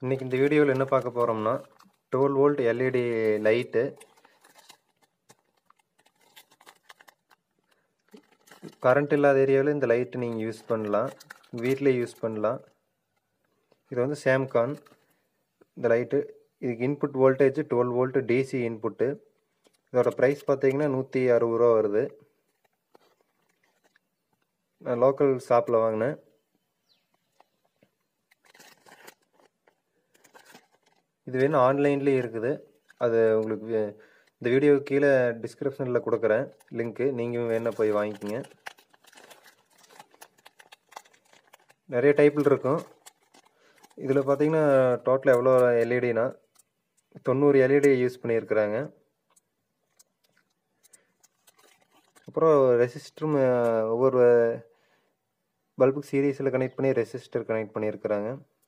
இன்றைக்கி இந்த வீடியோவில் என்ன பார்க்க போகிறோம்னா twelve volt LED light current இல்லாத ஏரியாவில் இந்த லைட்டு நீங்கள் யூஸ் பண்ணலாம் வீட்டில் யூஸ் பண்ணலாம் இது வந்து சாம்கான் இந்த லைட்டு இதுக்கு input voltage twelve volt DC input இதோட ப்ரைஸ் பார்த்தீங்கன்னா நூற்றி அறுபது ரூபா வருது நான் லோக்கல் ஷாப்பில் வாங்கினேன் இது வேணும் ஆன்லைன்லேயே இருக்குது அது உங்களுக்கு வே- இந்த வீடியோ கீழே டிஸ்கிரிப்ஷனில் கொடுக்குறேன் லிங்க்கு நீங்கள் வேணால் போய் வாங்கிக்கோங்க நிறைய டைப்பில் இருக்கும் இதில் பார்த்தீங்கன்னா டோட்டல் எவ்வளோ எல்இடினா தொண்ணூறு எல்இடி யூஸ் பண்ணியிருக்கிறாங்க அப்புறம் ரெசிஸ்டரும் ஒவ்வொரு பல்புக்கு சீரீஸில் கனெக்ட் பண்ணி ரெசிஸ்டர் கனெக்ட் பண்ணியிருக்கிறாங்க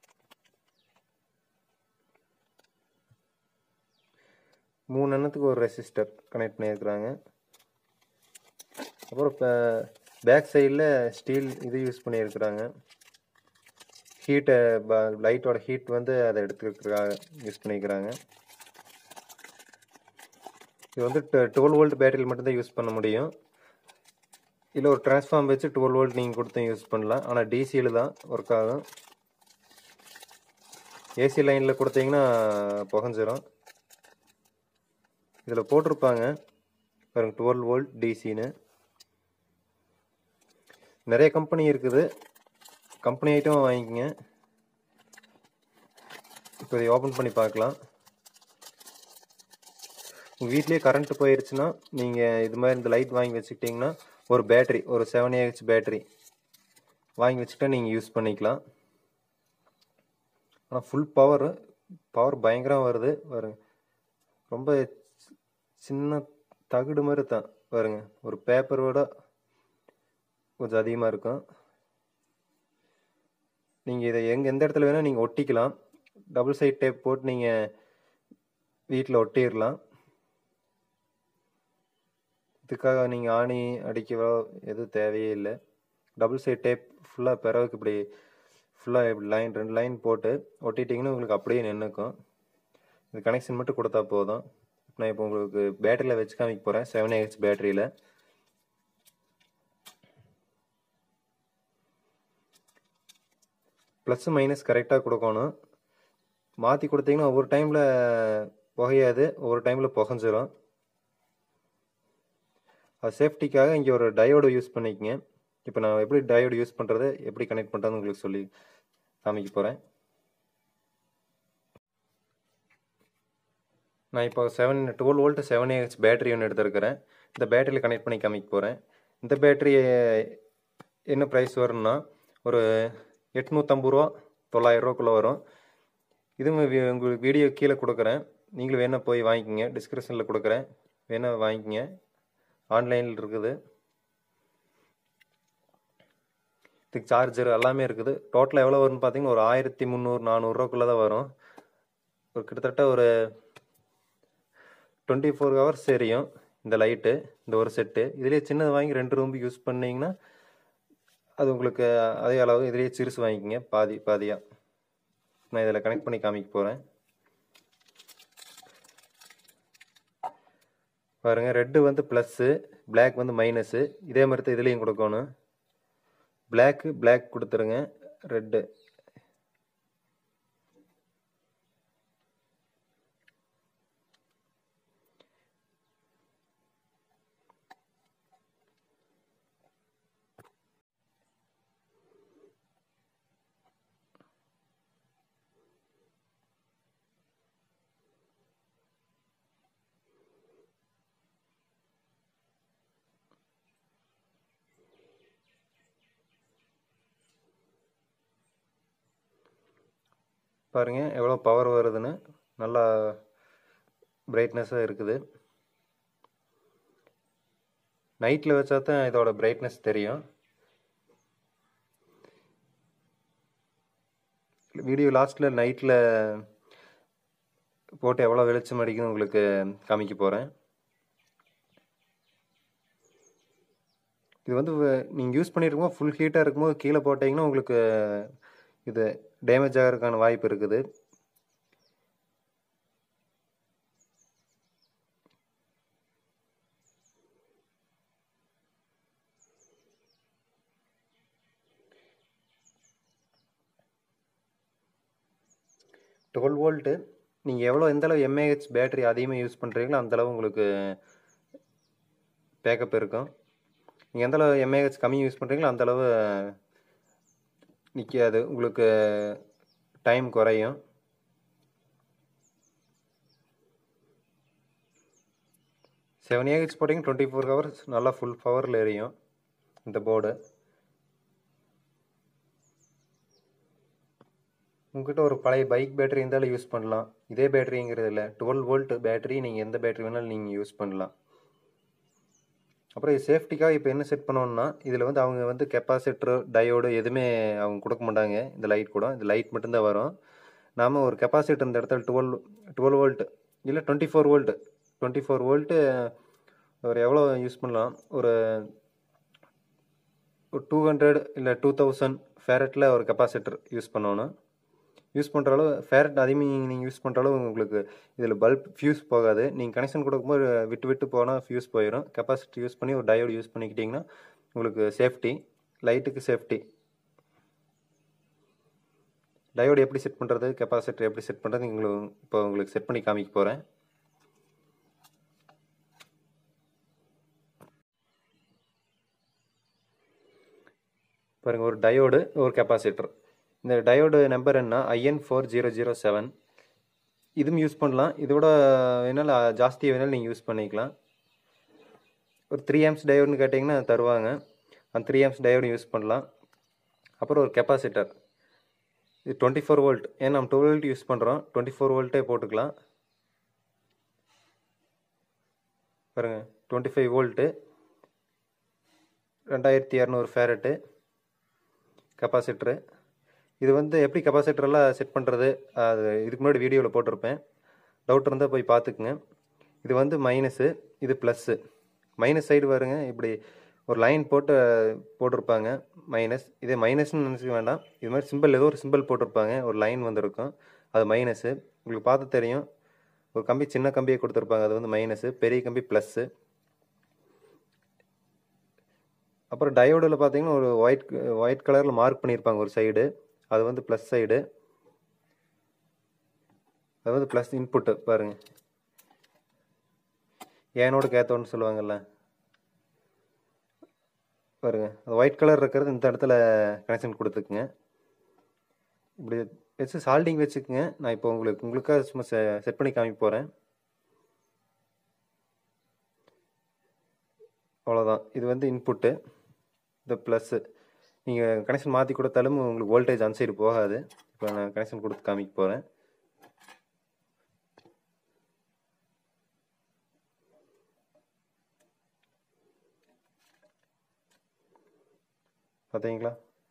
மூணு எண்ணத்துக்கு ஒரு ரெசிஸ்டர் கனெக்ட் பண்ணியிருக்கிறாங்க அப்புறம் இப்போ பேக் சைடில் ஸ்டீல் இது யூஸ் பண்ணியிருக்கிறாங்க ஹீட்டை லைட்டோட ஹீட் வந்து அதை எடுத்துக்கிறதுக்காக யூஸ் பண்ணிக்கிறாங்க இது வந்து டுவெல் வோல்ட் பேட்டரியில் மட்டும்தான் யூஸ் பண்ண முடியும் இல்லை ஒரு டிரான்ஸ்ஃபார்ம் வச்சு டுவெல் வோல்ட் நீங்கள் கொடுத்து யூஸ் பண்ணலாம் ஆனால் டிசியில் தான் ஒர்க் ஆகும் ஏசி லைனில் கொடுத்தீங்கன்னா புகஞ்சிரும் இதில் போட்டிருப்பாங்க பாருங்க டுவெல் வோல்ட் டிசின்னு நிறைய கம்பெனி இருக்குது கம்பெனி ஐட்டம் வாங்கிக்கோங்க இப்போ இதை ஓப்பன் பண்ணி பார்க்கலாம் உங்கள் வீட்லேயே கரண்ட் போயிருச்சுன்னா நீங்கள் இது மாதிரி இந்த லைட் வாங்கி வச்சுக்கிட்டிங்கன்னா ஒரு பேட்டரி ஒரு செவன் ஏஹெச் பேட்டரி வாங்கி வச்சுக்கிட்டா நீங்கள் யூஸ் பண்ணிக்கலாம் ஆனால் ஃபுல் பவர் பவர் பயங்கரம் வருது பாருங்க ரொம்ப சின்ன தகுடு மாதிரி தான் பாருங்க ஒரு பேப்பரோட கொஞ்சம் அதிகமாக இருக்கும் நீங்கள் இதை எங்கே எந்த இடத்துல வேணால் நீங்கள் ஒட்டிக்கலாம் டபுள் சைட் டேப் போட்டு நீங்கள் வீட்டில் ஒட்டிடலாம் இதுக்காக நீங்கள் ஆணி அடிக்கவோ எதுவும் தேவையே இல்லை டபுள் சைட் டேப் ஃபுல்லாக பிறவுக்கு இப்படி ஃபுல்லாக இப்படி லைன் ரெண்டு லைன் போட்டு ஒட்டிட்டிங்கன்னா உங்களுக்கு அப்படியே நின்றுக்கும் இது கனெக்ஷன் மட்டும் கொடுத்தா போதும் நான் இப்போ உங்களுக்கு பேட்டரியில் வச்சு காமிக்க போகிறேன் செவன் ஏஹெச் பேட்டரியில் ப்ளஸ் மைனஸ் கரெக்டாக கொடுக்கணும் மாற்றி கொடுத்தீங்கன்னா ஒவ்வொரு டைமில் புகையாது ஒவ்வொரு டைமில் புகஞ்சிரும் அது சேஃப்டிக்காக இங்கே ஒரு டயோடு யூஸ் பண்ணிக்கங்க இப்போ நான் எப்படி டயோடு யூஸ் பண்ணுறது எப்படி கனெக்ட் பண்ணுறதுன்னு உங்களுக்கு சொல்லி காமிக்க போகிறேன் நான் இப்போ seven twelve volt seven AH battery ஒன்று எடுத்திருக்கிறேன் இந்த பேட்டரியில் கனெக்ட் பண்ணி காமிக்க போகிறேன் இந்த பேட்டரி என்ன ப்ரைஸ் வரும்னா ஒரு எட்நூற்றம்பது ரூபா தொள்ளாயிரம் ரூபாக்குள்ளே வரும் இதுவும் வி- உங்களுக்கு வீடியோ கீழே கொடுக்குறேன் நீங்களும் வேணால் போய் வாங்கிக்கோங்க டிஸ்கிரிப்ஷனில் கொடுக்குறேன் வேணால் வாங்கிக்கோங்க ஆன்லைனில் இருக்குது இதுக்கு சார்ஜர் எல்லாமே இருக்குது டோட்டலாக எவ்வளோ வரும்னு பார்த்தீங்கன்னா ஒரு ஆயிரத்தி முந்நூறு நானூறுரூவாக்குள்ளே தான் வரும் ஒரு கிட்டத்தட்ட ஒரு டுவெண்ட்டி ஃபோர் ஹவர்ஸ் எரியும் இந்த லைட்டு இந்த ஒரு செட்டு இதுலேயே சின்னது வாங்கி ரெண்டு ரூமுக்கு யூஸ் பண்ணீங்கன்னா அது உங்களுக்கு அதே அளவு இதுலேயே சிறுசு வாங்கிக்கோங்க பாதி பாதியாக நான் இதில் கனெக்ட் பண்ணி காமிக்க போகிறேன் பாருங்க ரெட்டு வந்து ப்ளஸ்ஸு பிளாக் வந்து மைனஸு இதே மாதிரி தான் இதுலேயும் கொடுக்கணும் பிளாக்கு பிளாக் கொடுத்துருங்க ரெட்டு பாருங்க எவ்வளோ பவர் வருதுன்னு நல்லா பிரைட்னஸாக இருக்குது நைட்டில் வச்சா தான் இதோட பிரைட்னஸ் தெரியும் வீடியோ லாஸ்ட்டில் நைட்டில் போட்டு எவ்வளோ வெளிச்சம் அடிக்குதுன்னு உங்களுக்கு காமிக்க போகிறேன் இது வந்து நீங்கள் யூஸ் பண்ணியிருக்கும்போது ஃபுல் ஹீட்டாக இருக்கும்போது கீழே போட்டிங்கன்னா உங்களுக்கு இது டேமேஜ் ஆகிறதுக்கான வாய்ப்பு இருக்குது டுவெல் வோல்ட்டு நீங்கள் எவ்வளோ எந்தளவு எம்ஏஹெச் பேட்டரி அதிகமாக யூஸ் பண்ணுறீங்களோ அந்தளவு உங்களுக்கு பேக்கப் இருக்கும் நீங்கள் எந்தளவு எம்ஏஹெச் கம்மி யூஸ் பண்ணுறீங்களோ அந்தளவு நிற்காது உங்களுக்கு டைம் குறையும் செவன் ஏஹெச் போட்டிங்க டுவெண்ட்டி ஃபோர் ஹவர்ஸ் நல்லா ஃபுல் பவரில் எரியும் இந்த போர்டு உங்ககிட்ட ஒரு பழைய பைக் பேட்டரி இருந்தாலும் யூஸ் பண்ணலாம் இதே பேட்டரிங்கிறது இல்லை டுவெல் வோல்ட் பேட்டரி நீங்கள் எந்த பேட்டரி வேணாலும் நீங்கள் யூஸ் பண்ணலாம் அப்புறம் இது சேஃப்டிக்காக இப்போ என்ன செட் பண்ணோம்னா இதில் வந்து அவங்க வந்து கெப்பாசிட்டர் டயோடு எதுவுமே அவங்க கொடுக்க மாட்டாங்க இந்த லைட் கூட இந்த லைட் மட்டும்தான் வரும் நாம் ஒரு கெப்பாசிட்டர் இந்த இடத்துல டுவெல் டுவெல் வோல்ட் இல்லை twenty four volt twenty four volt ஒரு எவ்வளோ யூஸ் பண்ணலாம் ஒரு ஒரு டூ ஹண்ட்ரட் இல்லை டூ தௌசண்ட் ஃபேரட்டில் ஒரு கெப்பாசிட்டர் யூஸ் பண்ணணும் யூஸ் பண்ணுற அளவு ஃபேரட் அதிகமாக நீங்கள் யூஸ் பண்ணுற அளவு உங்களுக்கு இதில் பல்ப் ஃபியூஸ் போகாது நீங்கள் கனெக்ஷன் கொடுக்கும்போது விட்டு விட்டு போனால் ஃபியூஸ் போயிடும் கெப்பாசிட்டி யூஸ் பண்ணி ஒரு டயோடு யூஸ் பண்ணிக்கிட்டிங்கன்னா உங்களுக்கு சேஃப்டி லைட்டுக்கு சேஃப்டி டயோடு எப்படி செட் பண்ணுறது கெப்பாசிட்டர் எப்படி செட் பண்ணுறது உங்களுக்கு இப்போ உங்களுக்கு செட் பண்ணி காமிக்க போகிறேன் பாருங்கள் ஒரு டயோடு ஒரு கெப்பாசிட்டர் இந்த டயோடு நம்பர் என்ன IN four zero zero seven இதுவும் யூஸ் பண்ணலாம் இதோட வேணாலும் ஜாஸ்தி வேணாலும் நீங்கள் யூஸ் பண்ணிக்கலாம் ஒரு த்ரீ ஆம்ஸ் டயோடுன்னு கேட்டிங்கன்னா தருவாங்க அந்த த்ரீ ஆம்ஸ் டயோடு யூஸ் பண்ணலாம் அப்புறம் ஒரு கெப்பாசிட்டர் இது டுவெண்ட்டி ஃபோர் வோல்ட் ஏன்னா நம்ம டுவெல் வோல்ட் யூஸ் பண்ணுறோம் டுவெண்ட்டி ஃபோர் வோல்ட்டே போட்டுக்கலாம் பாருங்கள் டுவெண்ட்டி ஃபைவ் வோல்ட்டு ரெண்டாயிரத்தி இரநூறு ஃபேரட்டு கெப்பாசிட்ரு இது வந்து எப்படி கெப்பாசிட்டரெல்லாம் செட் பண்ணுறது அது இதுக்கு முன்னாடி வீடியோவில் போட்டிருப்பேன் டவுட் இருந்தால் போய் பார்த்துக்குங்க இது வந்து மைனஸு இது ப்ளஸ்ஸு மைனஸ் சைடு வருங்க இப்படி ஒரு லைன் போட்டு போட்டிருப்பாங்க மைனஸ் இதே மைனஸ்னு நினச்சிக்க வேண்டாம் இது மாதிரி சிம்பிள் ஏதோ ஒரு சிம்பிள் போட்டிருப்பாங்க ஒரு லைன் வந்துருக்கும் அது மைனஸு உங்களுக்கு பார்த்து தெரியும் ஒரு கம்பி சின்ன கம்பியை கொடுத்துருப்பாங்க அது வந்து மைனஸு பெரிய கம்பி ப்ளஸ்ஸு அப்புறம் டயோடில் பார்த்தீங்கன்னா ஒரு ஒயிட் ஒயிட் கலரில் மார்க் பண்ணியிருப்பாங்க ஒரு சைடு அது வந்து ப்ளஸ் சைடு அது வந்து ப்ளஸ் இன்புட்டு பாருங்கள் ஏனோட கேத்தோன்னு சொல்லுவாங்கல்ல பாருங்க அது ஒயிட் கலர் இருக்கிறது இந்த இடத்துல கனெக்ஷன் கொடுத்துக்குங்க இப்படி வச்சு சால்டிங் வச்சுக்கோங்க நான் இப்போ உங்களுக்கு உங்களுக்காக சும்மா செட் பண்ணி காமிக்க போகிறேன் அவ்வளோதான் இது வந்து இன்புட்டு இந்த ப்ளஸ்ஸு நீங்கள் கனெக்ஷன் மாற்றி கொடுத்தாலும் உங்களுக்கு வோல்டேஜ் அந்த சைடு போகாது இப்போ நான் கனெக்ஷன் கொடுத்து காமிக்க போகிறேன் பார்த்தீங்களா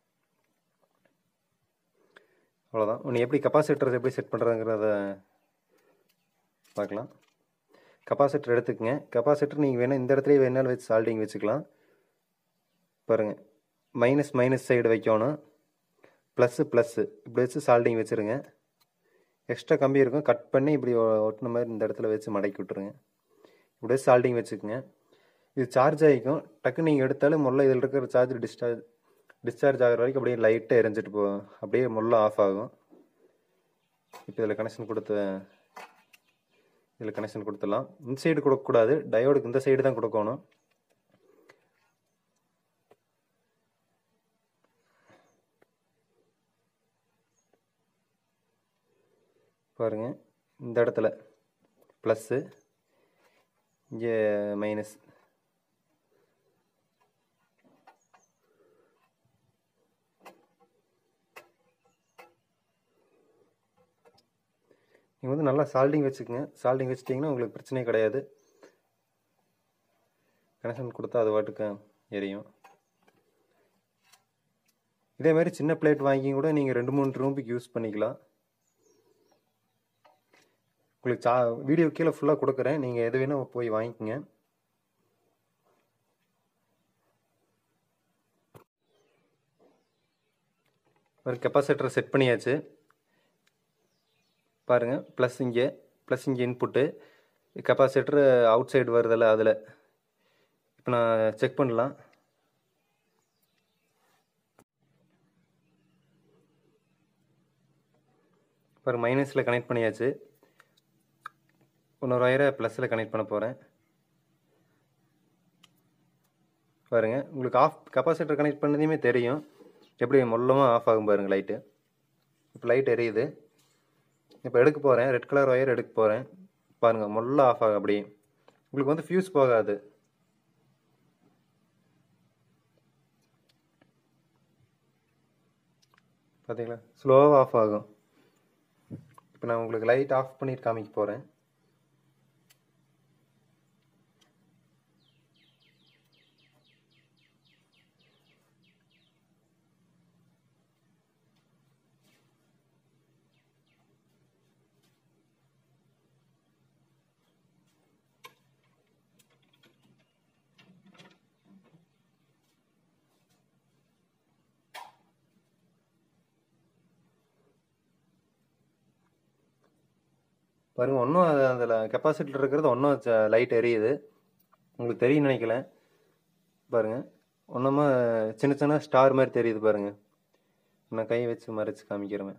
அவ்வளோதான் ஒன்று எப்படி கெப்பாசிட்டர் எப்படி செட் பண்ணுறதுங்கிறத பார்க்கலாம் கெப்பாசிட்டர் எடுத்துக்கங்க கெப்பாசிட்டர் நீங்கள் வேணால் இந்த இடத்துலையே வேணாலும் வச்சு சால்டிங் வச்சுக்கலாம் பாருங்கள் மைனஸ் மைனஸ் சைடு வைக்கணும் ப்ளஸ்ஸு ப்ளஸ்ஸு இப்படி வச்சு சால்டிங் வச்சுருங்க எக்ஸ்ட்ரா கம்பி இருக்கும் கட் பண்ணி இப்படி ஒட்டின மாதிரி இந்த இடத்துல வச்சு மடக்கி விட்ருங்க இப்படி வச்சு சால்டிங் வச்சுக்கோங்க இது சார்ஜ் ஆகிக்கும் டக்குன்னு நீங்கள் எடுத்தாலும் முதல்ல இதில் இருக்கிற சார்ஜ் டிஸ்சார்ஜ் டிஸ்சார்ஜ் ஆகிற வரைக்கும் அப்படியே லைட்டாக எரிஞ்சிட்டு போகும் அப்படியே முள்ள ஆஃப் ஆகும் இப்போ இதில் கனெக்ஷன் கொடுத்து இதில் கனெக்ஷன் கொடுத்துடலாம் இந்த சைடு கொடுக்கக்கூடாது டயோடுக்கு இந்த சைடு தான் கொடுக்கணும் பாருங்கள் இந்த இடத்துல ப்ளஸ்ஸு இங்கே மைனஸ் நீங்கள் வந்து நல்லா சால்டிங் வச்சுக்கோங்க சால்டிங் வச்சிட்டிங்கன்னா உங்களுக்கு பிரச்சனையே கிடையாது கனெக்ஷன் கொடுத்தா அது வாட்டுக்கு எரியும் இதே மாதிரி சின்ன பிளேட் வாங்கி கூட நீங்கள் ரெண்டு மூணு ரூமுக்கு யூஸ் பண்ணிக்கலாம் உங்களுக்கு சா வீடியோ கீழே ஃபுல்லாக கொடுக்குறேன் நீங்கள் எது வேணும் போய் வாங்கிக்கோங்க ஒரு கெப்பாசிட்டரை செட் பண்ணியாச்சு பாருங்கள் ப்ளஸ் இங்கே ப்ளஸ் இங்கே இன்புட்டு கெப்பாசிட்டரு அவுட் சைடு வருதில்ல அதில் இப்போ நான் செக் பண்ணலாம் பாருங்க மைனஸில் கனெக்ட் பண்ணியாச்சு இன்னொரு ஒயரை ப்ளஸில் கனெக்ட் பண்ண போகிறேன் பாருங்க உங்களுக்கு ஆஃப் கெப்பாசிட்டர் கனெக்ட் பண்ணதையுமே தெரியும் எப்படி மொல்லமாக ஆஃப் ஆகும் பாருங்க லைட்டு இப்போ லைட் எரியுது இப்போ எடுக்க போகிறேன் ரெட் கலர் ஒயர் எடுக்க போகிறேன் பாருங்கள் மொல்ல ஆஃப் ஆகும் அப்படியே உங்களுக்கு வந்து ஃபியூஸ் போகாது பார்த்தீங்களா ஸ்லோவாக ஆஃப் ஆகும் இப்போ நான் உங்களுக்கு லைட் ஆஃப் பண்ணிட்டு காமிக்க போகிறேன் பாருங்க ஒன்றும் அது அதில் கெப்பாசிட்டியில் இருக்கிறது ஒன்றும் லைட் எரியுது உங்களுக்கு தெரியும் நினைக்கல பாருங்க ஒன்றுமா சின்ன சின்ன ஸ்டார் மாதிரி தெரியுது பாருங்க நான் கை வச்சு மறைச்சு காமிக்கிறேன்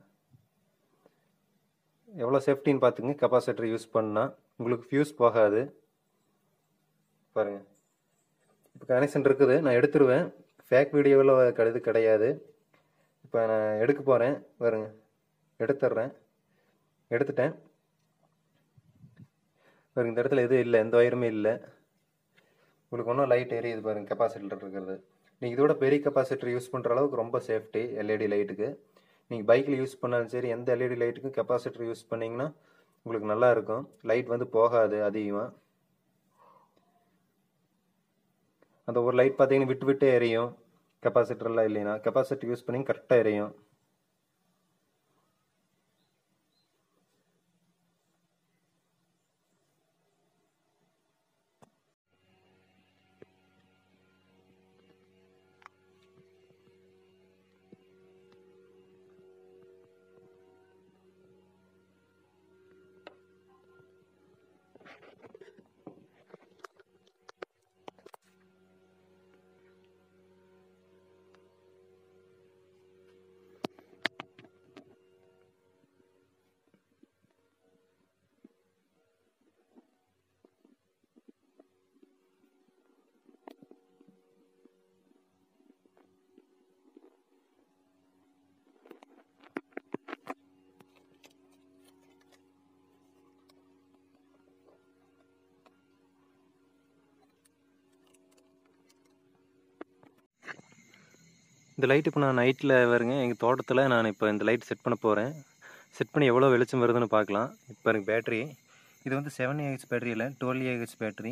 எவ்வளோ சேஃப்டின்னு பார்த்துங்க கெப்பாசிட்டர் யூஸ் பண்ணால் உங்களுக்கு ஃபியூஸ் போகாது பாருங்க இப்போ கனெக்ஷன் இருக்குது நான் எடுத்துருவேன் ஃபேக் வீடியோவில் கழுது கிடையாது இப்போ நான் எடுக்க போகிறேன் பாருங்க எடுத்துட்றேன் எடுத்துட்டேன் பாருங்க இந்த இடத்துல எதுவும் இல்லை எந்த ஒயருமே இல்லை உங்களுக்கு ஒன்றும் லைட் எரியுது பாருங்க கெப்பாசிட்டர் இருக்கிறது நீங்கள் இதோட பெரிய கெப்பாசிட்டர் யூஸ் பண்ணுற அளவுக்கு ரொம்ப சேஃப்டி எல்இடி லைட்டுக்கு நீங்கள் பைக்கில் யூஸ் பண்ணாலும் சரி எந்த எல்இடி லைட்டுக்கும் கெப்பாசிட்டர் யூஸ் பண்ணிங்கன்னா உங்களுக்கு நல்லா இருக்கும் லைட் வந்து போகாது அதிகமாக அந்த ஒரு லைட் பார்த்தீங்கன்னா விட்டு விட்டே எரியும் கெப்பாசிட்டர்லாம் இல்லைன்னா கெப்பாசிட்டர் யூஸ் பண்ணி கரெக்டாக எரியும் இந்த லைட் இப்போ நான் நைட்டில் வருங்க எங்கள் தோட்டத்தில் நான் இப்போ இந்த லைட் செட் பண்ண போகிறேன் செட் பண்ணி எவ்வளோ வெளிச்சம் வருதுன்னு பார்க்கலாம் இப்போ எனக்கு பேட்ரி இது வந்து செவன் ஏஹெச் பேட்டரி இல்லை டுவெல் ஏஹெச் பேட்டரி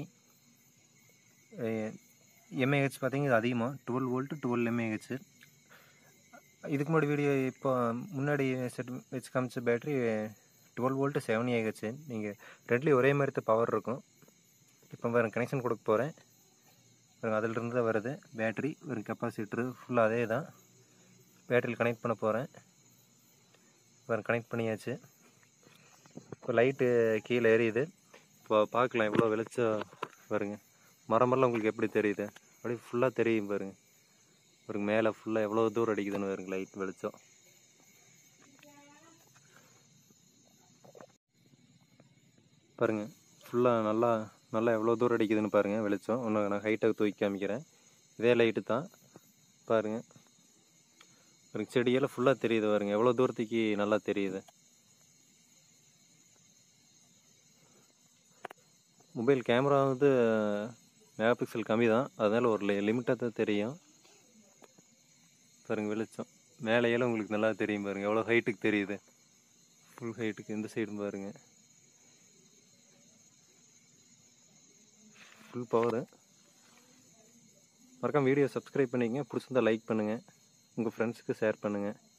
எம்ஏஹெச் பார்த்தீங்கன்னா இது அதிகமாக டுவெல் வோல்ட்டு டுவெல் எம்ஏஹெச் இதுக்கு முன்னாடி வீடியோ இப்போ முன்னாடி செட் வச்சு காமிச்ச battery twelve volt seven AH நீங்கள் ரெண்டுலேயும் ஒரே மாதிரி தான் பவர் இருக்கும் இப்போ வேறு கனெக்ஷன் கொடுக்க போகிறேன் அதிலிருந்து தான் வருது பேட்ரி ஒரு கெப்பாசிட்டரு ஃபுல்லாக அதே தான் பேட்டரியில் கனெக்ட் பண்ண போகிறேன் வேறு கனெக்ட் பண்ணியாச்சு இப்போ லைட்டு கீழே எரியுது இப்போ பார்க்கலாம் எவ்வளோ வெளிச்சம் பாருங்க மரமெல்லாம் உங்களுக்கு எப்படி தெரியுது அப்படியே ஃபுல்லாக தெரியும் பாருங்க பாருங்க மேலே ஃபுல்லாக எவ்வளோ தூரம் அடிக்குதுன்னு பாருங்க லைட் வெளிச்சம் பாருங்க ஃபுல்லாக நல்லா நல்லா எவ்வளோ தூரம் அடிக்குதுன்னு பாருங்கள் வெளிச்சம் ஒன்று நான் ஹைட்டாக தூக்கி காமிக்கிறேன் இதே லைட்டு தான் பாருங்கள் பாருங்க செடியெல்லாம் ஃபுல்லாக தெரியுது பாருங்க எவ்வளோ தூரத்துக்கு நல்லா தெரியுது மொபைல் கேமரா வந்து மெகா பிக்சல் கம்மி தான் அதனால் ஒரு லிமிட்டாக தான் தெரியும் பாருங்க வெளிச்சம் மேலேயெல்லாம் உங்களுக்கு நல்லா தெரியும் பாருங்க எவ்வளோ ஹைட்டுக்கு தெரியுது ஃபுல் ஹைட்டுக்கு இந்த சைடும் பாருங்க ஃபுல் பவரு மறக்காம வீடியோ சப்ஸ்கிரைப் பண்ணிக்கங்க பிடிச்சிருந்தா லைக் பண்ணுங்கள் உங்கள் ஃப்ரெண்ட்ஸுக்கு ஷேர் பண்ணுங்கள்